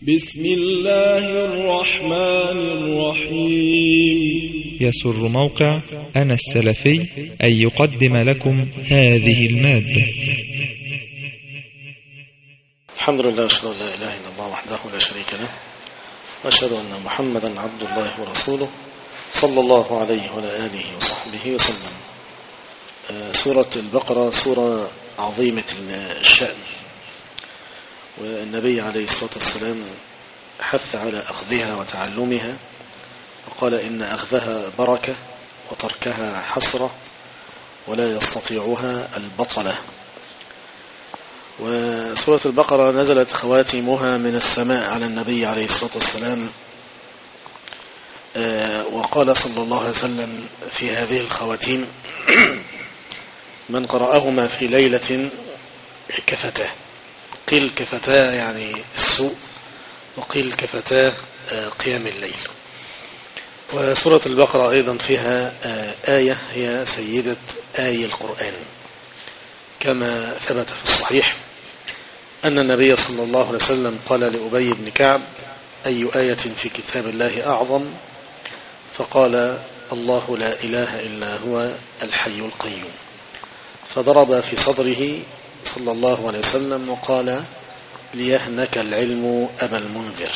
بسم الله الرحمن الرحيم يسر موقع أنا السلفي أن يقدم لكم هذه المادة الحمد لله أشهد أن لا إله إلا الله وحده لا شريك له وأشهد أن محمدا عبد الله ورسوله صلى الله عليه وعلى آله وصحبه وسلم آه، سورة البقرة سورة عظيمة الشأن والنبي عليه الصلاة والسلام حث على أخذها وتعلمها وقال إن أخذها بركة وتركها حسرة ولا يستطيعها البطلة وسورة البقرة نزلت خواتمها من السماء على النبي عليه الصلاة والسلام آه، وقال صلى الله عليه وسلم في هذه الخواتيم من قرأهما في ليلة كفتاه قيل كفتاه يعني السوء وقيل كفتاه آه، قيام الليل وسورة البقرة أيضا فيها آه، آية هي سيدة آي القرآن كما ثبت في الصحيح أن النبي صلى الله عليه وسلم قال لأبي بن كعب أي آية في كتاب الله أعظم فقال الله لا إله إلا هو الحي القيوم فضرب في صدره صلى الله عليه وسلم وقال ليهنك العلم أبا المنذر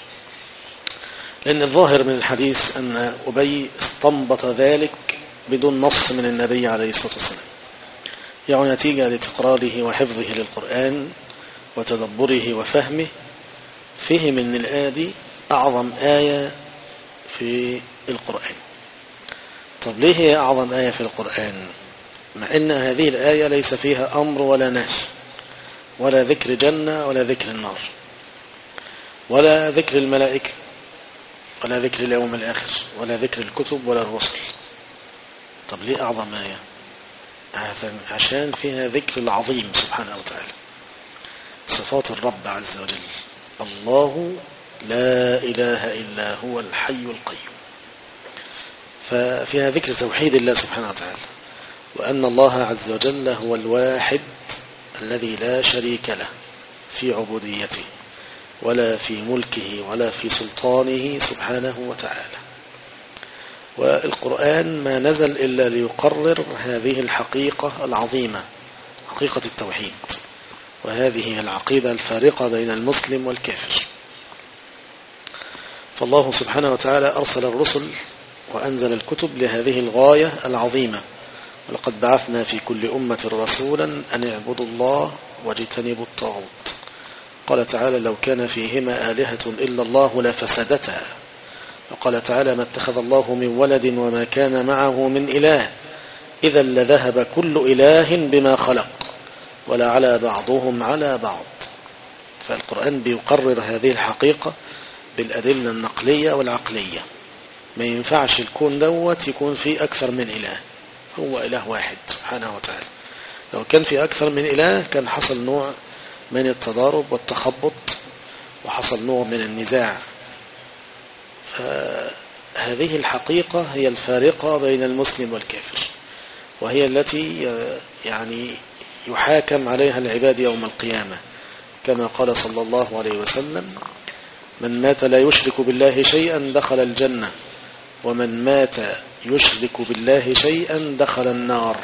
لأن الظاهر من الحديث أن أبي استنبط ذلك بدون نص من النبي عليه الصلاة والسلام يعني نتيجة لتقراره وحفظه للقرآن وتدبره وفهمه فهم أن الآية دي أعظم آية في القرآن طب ليه هي أعظم آية في القرآن مع أن هذه الآية ليس فيها أمر ولا نهي ولا ذكر جنة ولا ذكر النار ولا ذكر الملائكة ولا ذكر اليوم الآخر ولا ذكر الكتب ولا الرسل طب ليه أعظم آية عشان فيها ذكر العظيم سبحانه وتعالى صفات الرب عز وجل الله لا إله إلا هو الحي القيوم ففيها ذكر توحيد الله سبحانه وتعالى وأن الله عز وجل هو الواحد الذي لا شريك له في عبوديته ولا في ملكه ولا في سلطانه سبحانه وتعالى والقرآن ما نزل إلا ليقرر هذه الحقيقة العظيمة حقيقة التوحيد وهذه هي العقيدة الفارقة بين المسلم والكافر فالله سبحانه وتعالى أرسل الرسل وأنزل الكتب لهذه الغاية العظيمة ولقد بعثنا في كل أمة رسولا أن اعبدوا الله واجتنبوا الطاغوت قال تعالى لو كان فيهما آلهة إلا الله لفسدتا وقال تعالى ما اتخذ الله من ولد وما كان معه من إله إذا لذهب كل إله بما خلق ولا على بعضهم على بعض فالقرآن بيقرر هذه الحقيقة بالأدلة النقلية والعقلية ما ينفعش الكون دوت يكون فيه أكثر من إله هو إله واحد سبحانه وتعالى لو كان في أكثر من إله كان حصل نوع من التضارب والتخبط وحصل نوع من النزاع فهذه الحقيقة هي الفارقة بين المسلم والكافر وهي التي يعني يحاكم عليها العباد يوم القيامة كما قال صلى الله عليه وسلم من مات لا يشرك بالله شيئا دخل الجنة ومن مات يشرك بالله شيئا دخل النار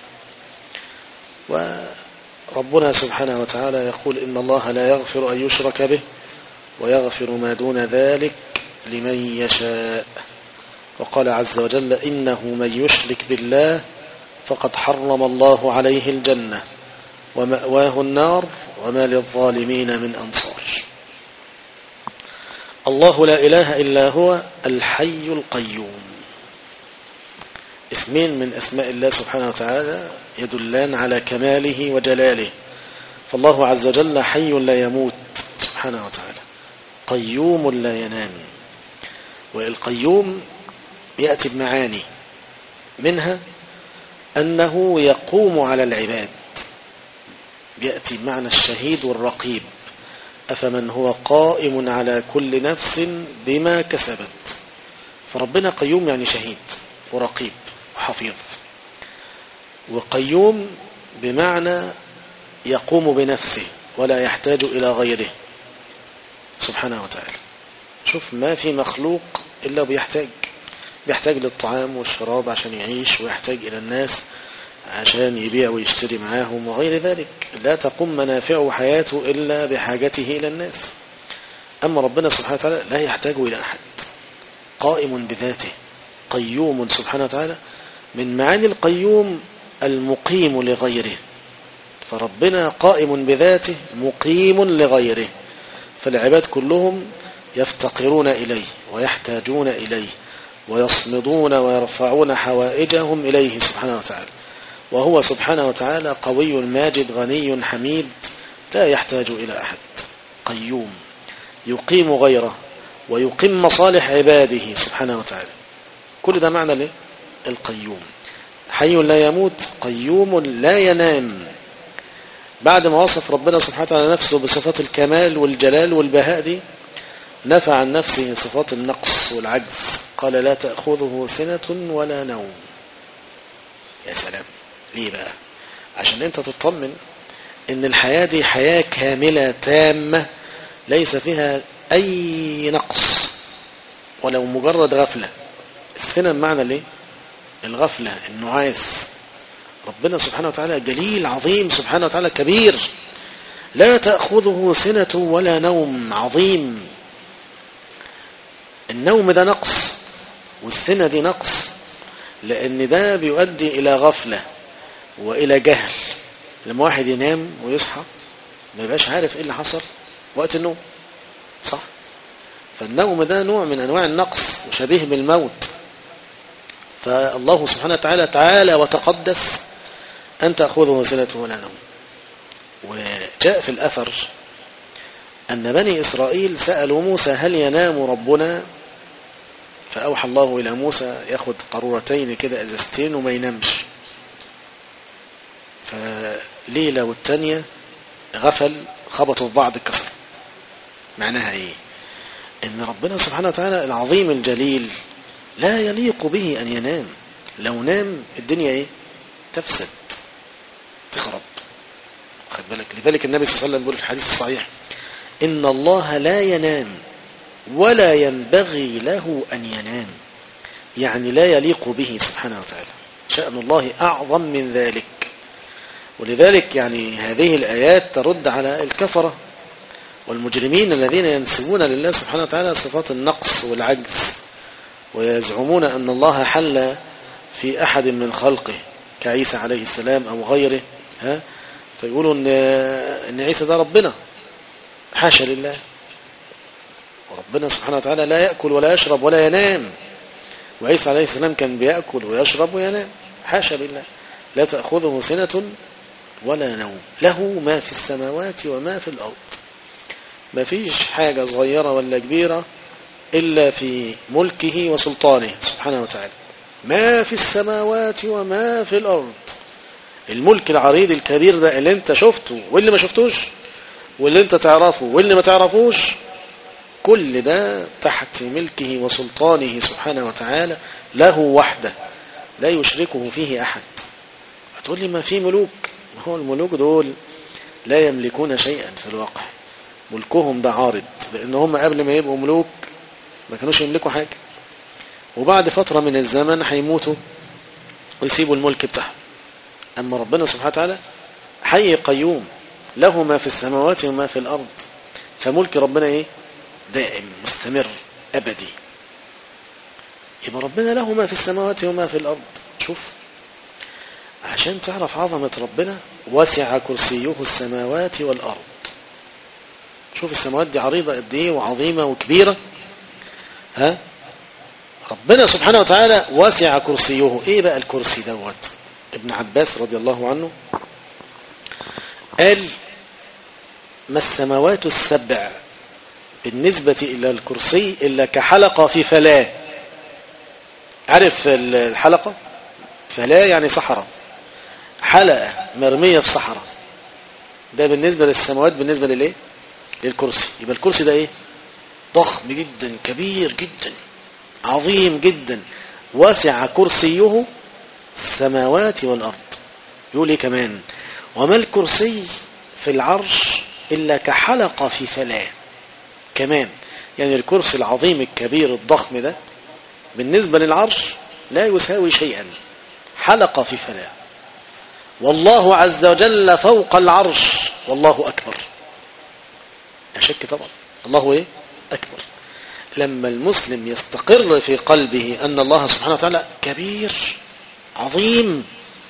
وربنا سبحانه وتعالى يقول إن الله لا يغفر أن يشرك به ويغفر ما دون ذلك لمن يشاء وقال عز وجل إنه من يشرك بالله فقد حرم الله عليه الجنة ومأواه النار وما للظالمين من أنصار الله لا إله إلا هو الحي القيوم اسمين من أسماء الله سبحانه وتعالى يدلان على كماله وجلاله فالله عز وجل حي لا يموت سبحانه وتعالى قيوم لا ينام والقيوم يأتي بمعاني منها أنه يقوم على العباد يأتي بمعنى الشهيد والرقيب أفمن هو قائم على كل نفس بما كسبت فربنا قيوم يعني شهيد ورقيب وحفيظ وقيوم بمعنى يقوم بنفسه ولا يحتاج إلى غيره سبحانه وتعالى شوف ما في مخلوق إلا بيحتاج بيحتاج للطعام والشراب عشان يعيش ويحتاج إلى الناس عشان يبيع ويشتري معاهم وغير ذلك لا تقوم منافعه وحياته إلا بحاجته إلى الناس أما ربنا سبحانه وتعالى لا يحتاج إلى أحد قائم بذاته قيوم سبحانه وتعالى من معاني القيوم المقيم لغيره فربنا قائم بذاته مقيم لغيره فالعباد كلهم يفتقرون إليه ويحتاجون إليه ويصمدون ويرفعون حوائجهم إليه سبحانه وتعالى وهو سبحانه وتعالى قوي ماجد غني حميد لا يحتاج إلى أحد قيوم يقيم غيره ويقيم مصالح عباده سبحانه وتعالى كل ده معنى ليه؟ القيوم حي لا يموت قيوم لا ينام بعد ما وصف ربنا سبحانه وتعالى نفسه بصفات الكمال والجلال والبهاء دي نفى عن نفسه صفات النقص والعجز قال لا تأخذه سنة ولا نوم يا سلام ليه بقى عشان انت تطمن ان الحياة دي حياة كاملة تامة ليس فيها اي نقص ولو مجرد غفلة السنة بمعنى ليه الغفلة النعاس ربنا سبحانه وتعالى جليل عظيم سبحانه وتعالى كبير لا تأخذه سنة ولا نوم عظيم النوم ده نقص والسنة دي نقص لأن ده بيؤدي إلى غفلة وإلى جهل لما واحد ينام ويصحى ما يبقاش عارف إيه اللي حصل وقت النوم صح فالنوم ده نوع من أنواع النقص وشبيه بالموت فالله سبحانه وتعالى تعالى وتقدس أن تأخذه سنة ولا نوم وجاء في الأثر أن بني إسرائيل سألوا موسى هل ينام ربنا فأوحى الله إلى موسى ياخد قارورتين كده أزازتين وما ينامش فليلة والتانية غفل خبطوا في بعض الكسر معناها ايه ان ربنا سبحانه وتعالى العظيم الجليل لا يليق به ان ينام لو نام الدنيا ايه تفسد تخرب خد بالك لذلك النبي صلى الله عليه وسلم بيقول في الحديث الصحيح ان الله لا ينام ولا ينبغي له ان ينام يعني لا يليق به سبحانه وتعالى شأن الله أعظم من ذلك ولذلك يعني هذه الآيات ترد على الكفرة والمجرمين الذين ينسبون لله سبحانه وتعالى صفات النقص والعجز ويزعمون أن الله حل في أحد من خلقه كعيسى عليه السلام أو غيره ها فيقولوا إن, إن عيسى ده ربنا حاشا لله وربنا سبحانه وتعالى لا يأكل ولا يشرب ولا ينام وعيسى عليه السلام كان بيأكل ويشرب وينام حاشا لله لا تأخذه سنة ولا نوم له ما في السماوات وما في الأرض ما فيش حاجة صغيرة ولا كبيرة إلا في ملكه وسلطانه سبحانه وتعالى ما في السماوات وما في الأرض الملك العريض الكبير ده اللي انت شفته واللي ما شفتوش واللي انت تعرفه واللي ما تعرفوش كل ده تحت ملكه وسلطانه سبحانه وتعالى له وحده لا يشركه فيه أحد هتقول لي ما في ملوك ما هو الملوك دول لا يملكون شيئا في الواقع ملكهم ده عارض لأن هم قبل ما يبقوا ملوك ما كانوش يملكوا حاجة وبعد فترة من الزمن هيموتوا ويسيبوا الملك بتاعهم أما ربنا سبحانه وتعالى حي قيوم له ما في السماوات وما في الأرض فملك ربنا إيه دائم مستمر أبدي يبقى ربنا له ما في السماوات وما في الأرض شوف عشان تعرف عظمة ربنا وسع كرسيه السماوات والأرض شوف السماوات دي عريضة قد ايه وعظيمة وكبيرة ها ربنا سبحانه وتعالى وسع كرسيه ايه بقى الكرسي دوت ابن عباس رضي الله عنه قال ما السماوات السبع بالنسبة إلى الكرسي إلا كحلقة في فلاة عارف الحلقة فلاة يعني صحراء حلقة مرمية في صحراء ده بالنسبة للسماوات بالنسبة للإيه للكرسي يبقى الكرسي ده إيه ضخم جدا كبير جدا عظيم جدا واسع كرسيه السماوات والأرض يقول إيه كمان وما الكرسي في العرش إلا كحلقة في فلاة كمان يعني الكرسي العظيم الكبير الضخم ده بالنسبة للعرش لا يساوي شيئا حلقة في فلاة والله عز وجل فوق العرش والله أكبر لا شك طبعا الله إيه؟ أكبر لما المسلم يستقر في قلبه أن الله سبحانه وتعالى كبير عظيم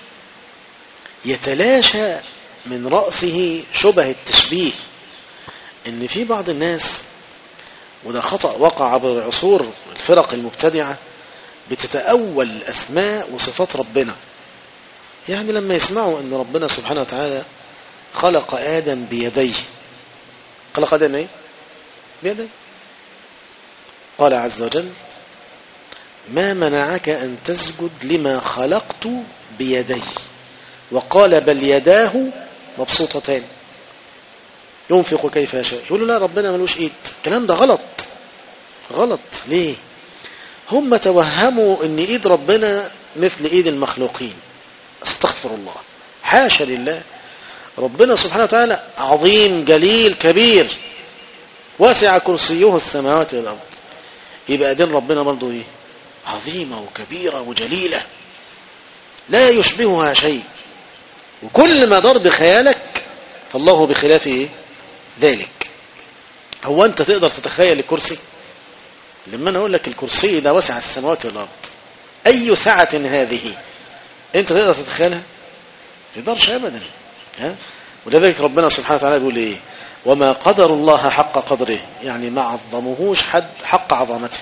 يتلاشى من رأسه شبه التشبيه ان في بعض الناس وده خطأ وقع عبر العصور الفرق المبتدعة بتتأول أسماء وصفات ربنا يعني لما يسمعوا أن ربنا سبحانه وتعالى خلق آدم بيديه خلق آدم ايه بيديه قال عز وجل ما منعك أن تسجد لما خلقت بيدي وقال بل يداه مبسوطتان ينفق كيف يشاء يقول له لا ربنا ملوش ايد الكلام ده غلط غلط ليه هم توهموا ان ايد ربنا مثل ايد المخلوقين استغفر الله حاشا لله ربنا سبحانه وتعالى عظيم جليل كبير واسع كرسيه السماوات والارض يبقى دين ربنا برضه ايه عظيمة وكبيرة وجليلة لا يشبهها شيء وكل ما دار بخيالك فالله بخلاف ايه ذلك هو انت تقدر تتخيل الكرسي لما انا اقول لك الكرسي ده وسع السماوات والارض اي سعة هذه انت تقدر تتخيلها ما تقدرش ابدا ها ولذلك ربنا سبحانه وتعالى يقول ايه وما قدر الله حق قدره يعني ما عظموهوش حد حق عظمته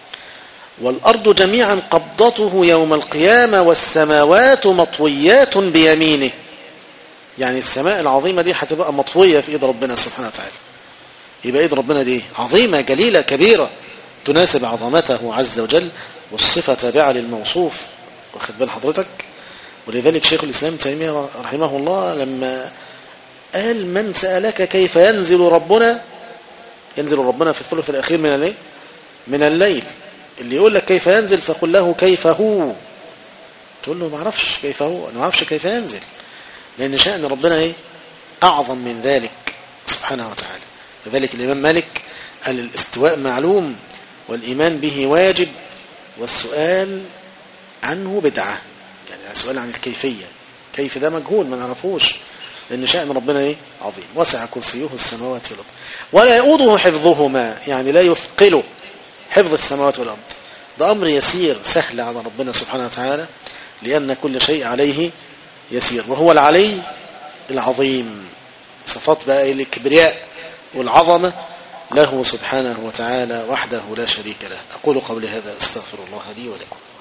والأرض جميعا قبضته يوم القيامة والسماوات مطويات بيمينه يعني السماء العظيمة دي هتبقى مطوية في إيد ربنا سبحانه وتعالى يبقى إيد ربنا دي عظيمة جليلة كبيرة تناسب عظمته عز وجل والصفة تابعة للموصوف واخد بال حضرتك ولذلك شيخ الإسلام تيمية رحمه الله لما قال من سألك كيف ينزل ربنا ينزل ربنا في الثلث الأخير من الليل من الليل اللي يقول لك كيف ينزل فقل له كيف هو تقول له ما اعرفش كيف هو انا ما اعرفش كيف ينزل لان شأن ربنا ايه اعظم من ذلك سبحانه وتعالى لذلك الامام مالك قال الاستواء معلوم والايمان به واجب والسؤال عنه بدعة يعني السؤال عن الكيفية كيف ده مجهول ما نعرفوش لأن شأن ربنا إيه؟ عظيم وسع كرسيه السماوات والأرض ولا يؤوده حفظهما يعني لا يثقله حفظ السماوات والأرض ده أمر يسير سهل على ربنا سبحانه وتعالى لأن كل شيء عليه يسير وهو العلي العظيم صفات بقى الكبرياء والعظمة له سبحانه وتعالى وحده لا شريك له أقول قولي هذا استغفر الله لي ولكم